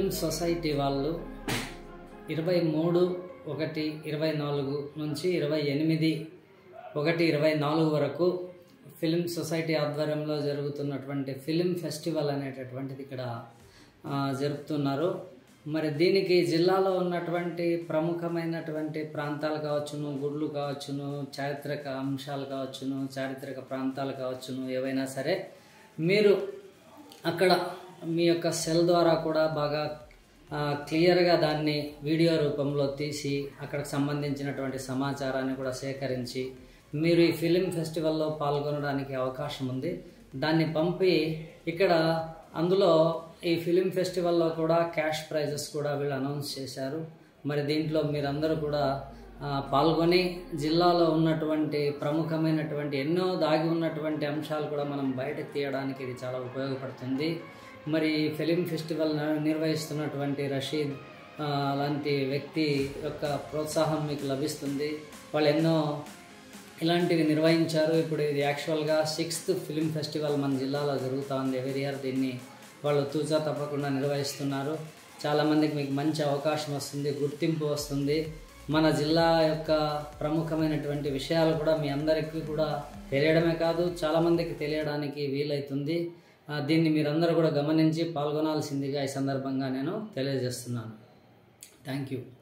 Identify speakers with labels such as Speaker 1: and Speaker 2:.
Speaker 1: film society వాళ్ళు ఇరవై మూడు ఒకటి ఇరవై నాలుగు నుంచి ఇరవై ఎనిమిది ఒకటి ఇరవై నాలుగు వరకు ఫిల్మ్ సొసైటీ ఆధ్వర్యంలో జరుగుతున్నటువంటి ఫిల్మ్ ఫెస్టివల్ అనేటటువంటిది ఇక్కడ ఆ, జరుపుతున్నారు మరి దీనికి జిల్లాలో ఉన్నటువంటి ప్రముఖమైనటువంటి ప్రాంతాలు కావచ్చును గుడ్లు కావచ్చును చారిత్రక అంశాలు కావచ్చును చారిత్రక ప్రాంతాలు కావచ్చును ఏవైనా సరే మీరు అక్కడ మీ యొక్క సెల్ ద్వారా కూడా బాగా ఆ, క్లియర్గా దాన్ని వీడియో రూపంలో తీసి అక్కడికి సంబంధించినటువంటి సమాచారాన్ని కూడా సేకరించి మీరు ఈ ఫిలిం ఫెస్టివల్లో పాల్గొనడానికి అవకాశం ఉంది దాన్ని పంపి ఇక్కడ అందులో ఈ ఫిలిం ఫెస్టివల్లో కూడా క్యాష్ ప్రైజెస్ కూడా వీళ్ళు అనౌన్స్ చేశారు మరి దీంట్లో మీరందరూ కూడా ఆ, పాల్గొని జిల్లాలో ఉన్నటువంటి ప్రముఖమైనటువంటి ఎన్నో దాగి ఉన్నటువంటి అంశాలు కూడా మనం బయటకు తీయడానికి ఇది చాలా ఉపయోగపడుతుంది మరి ఫిలిం ఫెస్టివల్ న- నిర్వహిస్తున్నటువంటి రషీద్ ఆ, లాంటి వ్యక్తి యొక్క ప్రోత్సాహం మీకు లభిస్తుంది వాళ్ళు ఎన్నో ఇలాంటివి నిర్వహించారు ఇప్పుడు ఇది యాక్చువల్గా సిక్స్త్ ఫిలిం ఫెస్టివల్ మన జిల్లాలో జరుగుతూ ఉంది ఎవరి ఇయర్ దీన్ని వాళ్ళు తూచా తప్పకుండా నిర్వహిస్తున్నారు చాలామందికి మీకు మంచి అవకాశం వస్తుంది గుర్తింపు వస్తుంది మన జిల్లా యొక్క ప్రముఖమైనటువంటి విషయాలు కూడా మీ అందరికీ కూడా తెలియడమే కాదు చాలామందికి తెలియడానికి వీలవుతుంది ఆ, దీన్ని మీరందరూ కూడా గమనించి పాల్గొనాల్సిందిగా ఈ సందర్భంగా నేను తెలియజేస్తున్నాను థ్యాంక్ యూ